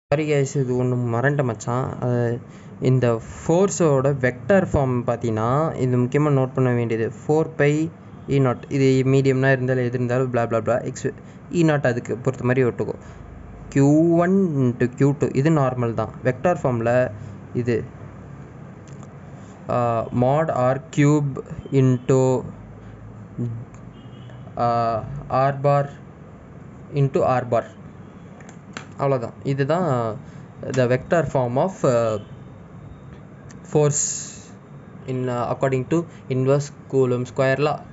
sorry guys இது ஒன்று மறண்ட மச்சான் அது இந்த ஃபோர்ஸோட வெக்டார் ஃபார்ம் பார்த்தீங்கன்னா இது முக்கியமாக நோட் பண்ண வேண்டியது ஃபோர் பை இ நாட் இது மீடியம்னா இருந்தாலும் எது இருந்தாலும் blah blah blah x e not அதுக்கு பொறுத்த மாதிரி ஒட்டுக்கும் q one into q two இது நார்மல் தான் வெக்டார் ஃபார்மில் இது mod r cube into r bar into r bar அவ்வளோதான் இதுதான் the vector form of force in according to inverse Coulomb square law